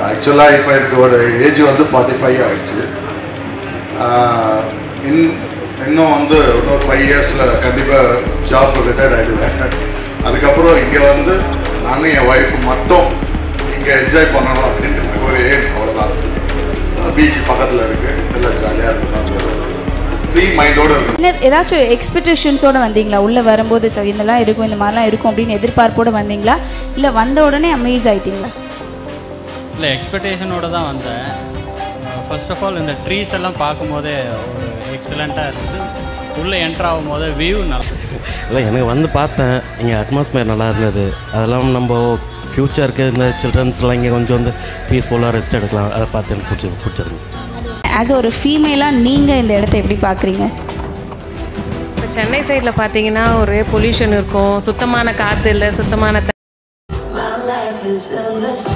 ஆக்சுவலாக இப்போ எனக்கு ஒரு ஏஜ் வந்து ஃபார்ட்டி ஃபைவ் ஆயிடுச்சு ஆஹ் இன் இன்னும் வந்து இன்னொரு ஃபைவ் இயர்ஸில் கண்டிப்பாக ஜாப் ரிட்டையர்ட் ஆகிடுவேன் அதுக்கப்புறம் இங்கே வந்து நானும் என் ஒய்ஃப் மட்டும் இங்கே என்ஜாய் பண்ணணும் அப்படின்ட்டு ஒரு ஏம் அவ்வளோதான் பீச் பக்கத்தில் இருக்குது எல்லாம் ஜாலியாக இருக்கணும் ஃப்ரீ மைண்டோடு இருக்கணும் என்ன ஏதாச்சும் எக்ஸ்பெக்டேஷன்ஸோட வந்தீங்களா உள்ளே வரும்போது சார் இதெல்லாம் இருக்கும் இந்த மாதிரிலாம் இருக்கும் அப்படின்னு எதிர்பார்ப்போட வந்தீங்களா இல்லை வந்த உடனே அமேஸ் ஆயிட்டீங்களா இல்லை எக்ஸ்பெக்டேஷனோட தான் வந்தேன் ஃபர்ஸ்ட் ஆஃப் ஆல் இந்த ட்ரீஸ் எல்லாம் பார்க்கும்போதே ஒரு எக்ஸலண்ட்டாக இருந்தது உள்ளே என்ட்ரு ஆகும்போது வியூ நல்லா இல்லை எனக்கு வந்து பார்த்தேன் இங்கே அட்மாஸ்பியர் நல்லா இருந்தது அதெல்லாம் நம்ம ஃப்யூச்சருக்கு இந்த சில்ட்ரன்ஸ்லாம் இங்கே கொஞ்சம் வந்து பீஸ்ஃபுல்லாக ரெஸ்ட் எடுக்கலாம் அதை பார்த்து எனக்கு பிடிச்சி பிடிச்சிருக்கு ஆஸ் ஒரு ஃபீமேலாக நீங்கள் இந்த இடத்த எப்படி பார்க்குறீங்க இப்போ சென்னை சைடில் பார்த்தீங்கன்னா ஒரே பொல்யூஷன் இருக்கும் சுத்தமான காற்று இல்லை சுத்தமான த- My life is endless